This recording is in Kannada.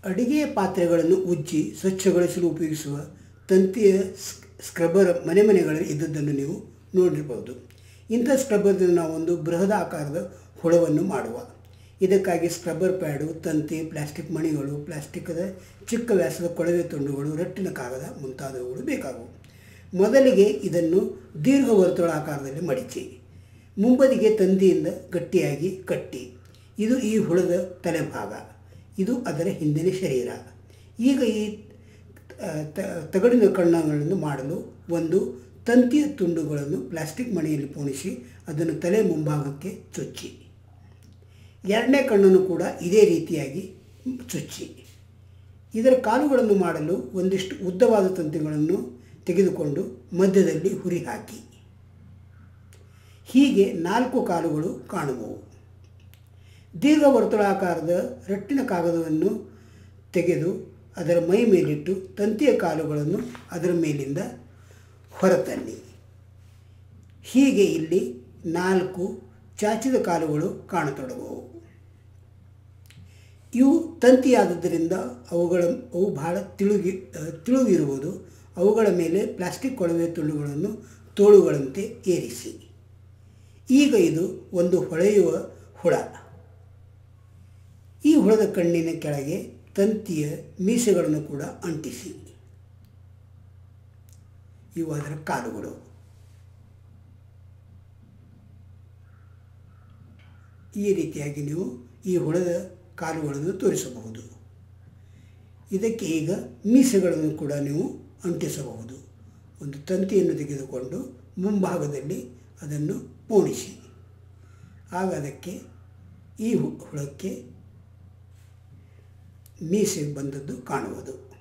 ಅಡಿಗೆಯ ಪಾತ್ರೆಗಳನ್ನು ಉಜ್ಜಿ ಸ್ವಚ್ಛಗೊಳಿಸಲು ಉಪಯೋಗಿಸುವ ತಂತಿಯ ಸ್ಕ್- ಸ್ಕ್ರಬ್ಬರ್ ಮನೆ ಮನೆಗಳಲ್ಲಿ ಇದ್ದದ್ದನ್ನು ನೀವು ನೋಡಿರ್ಬೋದು ಇಂಥ ಸ್ಕ್ರಬ್ಬರ್ದಿಂದ ನಾವೊಂದು ಬೃಹದಾಕಾರದ ಹುಳವನ್ನು ಮಾಡುವ ಇದಕ್ಕಾಗಿ ಸ್ಕ್ರಬ್ಬರ್ ಪ್ಯಾಡು ತಂತಿ ಪ್ಲಾಸ್ಟಿಕ್ ಮಣಿಗಳು ಪ್ಲಾಸ್ಟಿಕ್ದ ಚಿಕ್ಕ ವ್ಯಾಸದ ಕೊಳವೆ ತುಂಡುಗಳು ರಟ್ಟಿನ ಕಾಗದ ಮುಂತಾದವುಗಳು ಬೇಕಾಗುವು ಮೊದಲಿಗೆ ಇದನ್ನು ದೀರ್ಘ ವರ್ತುಳಾಕಾರದಲ್ಲಿ ಮಡಿಚಿ ಮುಂಬದಿಗೆ ತಂತಿಯಿಂದ ಗಟ್ಟಿಯಾಗಿ ಕಟ್ಟಿ ಇದು ಈ ಹುಳದ ತಲೆಭಾಗ ಇದು ಅದರ ಹಿಂದಿನ ಶರೀರ ಈಗ ಈ ಆ, ತ- ತಗಡಿನ ಕಣ್ಣಗಳನ್ನು ಮಾಡಲು ಒಂದು ತಂತಿಯ ತುಂಡುಗಳನ್ನು ಪ್ಲಾಸ್ಟಿಕ್ ಮಣಿಯಲ್ಲಿ ಪೋಣಿಸಿ ಅದನ್ನು ತಲೆ ಮುಂಭಾಗಕ್ಕೆ ಚುಚ್ಚಿ ಎರಡನೇ ಕಣ್ಣನ್ನು ಕೂಡ ಇದೇ ರೀತಿಯಾಗಿ ಚುಚ್ಚಿ ಇದರ ಕಾಲುಗಳನ್ನು ಮಾಡಲು ಒಂದಿಷ್ಟು ಉದ್ದವಾದ ತಂತಿಗಳನ್ನು ತೆಗೆದುಕೊಂಡು ಮಧ್ಯದಲ್ಲಿ ಹುರಿ ಹಾಕಿ ಹೀಗೆ ನಾಲ್ಕು ಕಾಲುಗಳು ಕಾಣುವವು ದೀರ್ಘ ವರ್ತುಳಾಕಾರದ ರಟ್ಟಿನ ಕಾಗದವನ್ನು ತೆಗೆದು ಅದರ ಮೈ ಮೇಲಿಟ್ಟು ತಂತಿಯ ಕಾಲುಗಳನ್ನು ಅದರ ಮೇಲಿಂದ ಹೊರತನ್ನಿ ಹೀಗೆ ಇಲ್ಲಿ ನಾಲ್ಕು ಚಾಚಿದ ಕಾಲುಗಳು ಕಾಣತೊಡಗುವು ಇವು ತಂತಿಯಾದದ್ದರಿಂದ ಅವುಗಳ ಅವು ಬಹಳ ತಿಳುಗಿ ತಿಳುಗಿರುವುದು ಅವುಗಳ ಮೇಲೆ ಪ್ಲಾಸ್ಟಿಕ್ ಕೊಳವೆ ತುಂಡುಗಳನ್ನು ತೋಳುಗಳಂತೆ ಏರಿಸಿ ಈಗ ಇದು ಒಂದು ಹೊಳೆಯುವ ಹುಳ ಈ ಹುಳದ ಕಣ್ಣಿನ ಕೆಳಗೆ ತಂತಿಯ ಮೀಸೆಗಳನ್ನು ಕೂಡ ಅಂಟಿಸಿ ಇವು ಅದರ ಕಾಲುಗಳು ಈ ರೀತಿಯಾಗಿ ನೀವು ಈ ಹುಳದ ಕಾಲುಗಳನ್ನು ತೋರಿಸಬಹುದು ಇದಕ್ಕೆ ಈಗ ಮೀಸೆಗಳನ್ನು ಕೂಡ ನೀವು ಅಂಟಿಸಬಹುದು ಒಂದು ತಂತಿಯನ್ನು ತೆಗೆದುಕೊಂಡು ಮುಂಭಾಗದಲ್ಲಿ ಅದನ್ನು ಪೋಣಿಸಿ ಆಗ ಅದಕ್ಕೆ ಈ ಹು- ಹುಳಕ್ಕೆ ಮೀಸೆ ಬಂದದ್ದು ಕಾಣುವುದು